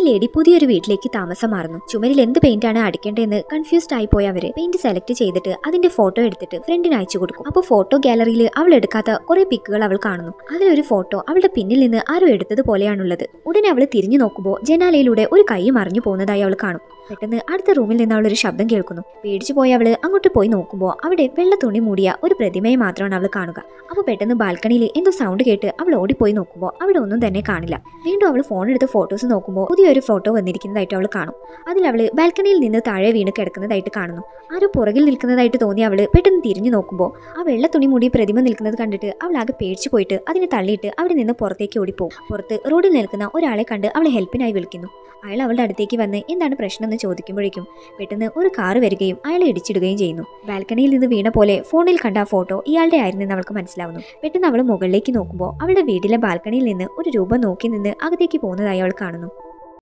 lady പുതിയൊരു വീട്ടിലേക്ക് താമസം മാറുന്നു ചുമരിൽ എന്ത് പെയിന്റ് ആണ് അടിക്കേണ്ടതെന്ന് കൺഫ്യൂസ്ഡ് ആയി പോയ അവര് പെയിന്റ് സെലക്ട് ചെയ്തിട്ട് അതിന്റെ ഫോട്ടോ എടുത്തിട്ട് ഫ്രണ്ടിന് അയച്ചു കൊടുക്കും അപ്പോൾ ഫോട്ടോ ഗാലറിയിൽ അവൾ എടുക്കാത്ത കുറെ പിക്കുകൾ അവൾ കാണുന്നു അതിലൊരു ഫോട്ടോ അവളുടെ പിന്നിൽ നിന്ന് ആരോ എടുത്തത് പോലെയാണുള്ളത് ഉടനെ അവൾ തിരിഞ്ഞു നോക്കുമ്പോൾ ജനാലയിലൂടെ ഒരു കൈ മറിഞ്ഞു പോകുന്നതായി അവൾ കാണും പെട്ടെന്ന് അടുത്ത റൂമിൽ നിന്ന് അവൾ ഒരു ശബ്ദം കേൾക്കുന്നു പേടിച്ചു പോയി അവള് അങ്ങോട്ട് പോയി നോക്കുമ്പോൾ അവിടെ വെള്ള തുണി മൂടിയ ഒരു പ്രതിമയെ മാത്രമാണ് അവൾ കാണുക അപ്പോൾ പെട്ടെന്ന് ബാൽക്കണിയിൽ എന്തോ സൗണ്ട് കേട്ട് അവൾ ഓടിപ്പോയി നോക്കുമ്പോൾ അവിടെ ഒന്നും തന്നെ കാണില്ല വീണ്ടും അവൾ ഫോൺ എടുത്ത് ഫോട്ടോസ് നോക്കുമ്പോൾ പുതിയൊരു ഫോട്ടോ വന്നിരിക്കുന്നതായിട്ട് അവൾ കാണും അതിൽ അവൾ ബാൽക്കണിയിൽ നിന്ന് താഴെ വീണ് കിടക്കുന്നതായിട്ട് കാണുന്നു ആരോ പുറകിൽ നിൽക്കുന്നതായിട്ട് തോന്നി അവൾ പെട്ടെന്ന് തിരിഞ്ഞു നോക്കുമ്പോൾ ആ വെള്ള തുണി മൂടി പ്രതിമ നിൽക്കുന്നത് കണ്ടിട്ട് അവൾ ആകെ പേടിച്ചു പോയിട്ട് അതിനെ തള്ളിയിട്ട് അവിടെ നിന്ന് പുറത്തേക്ക് ഓടിപ്പോകും പുറത്ത് റോഡിൽ നിൽക്കുന്ന ഒരാളെ കണ്ട് അവളെ ഹെൽപ്പിനായി വിളിക്കുന്നു അയാൾ അവളുടെ അടുത്തേക്ക് വന്ന് എന്താണ് പ്രശ്നം എന്ന് ചോദിക്കുമ്പോഴേക്കും പെട്ടെന്ന് ഒരു കാറ് വരികയും അയാളെ ഇടിച്ചിടുകയും ചെയ്യുന്നു ബാൽക്കണിയിൽ നിന്ന് വീണ പോലെ ഫോണിൽ കണ്ട ആ ഫോട്ടോ ഇയാളുടെ ആയിരുന്നെന്ന് അവൾക്ക് മനസ്സിലാവുന്നു പെട്ടെന്ന് അവൾ മുകളിലേക്ക് നോക്കുമ്പോൾ അവളുടെ വീട്ടിലെ ബാൽക്കണിയിൽ നിന്ന് ഒരു രൂപം നോക്കി നിന്ന് അകത്തേക്ക് പോകുന്നതായി അവൾ കാണുന്നു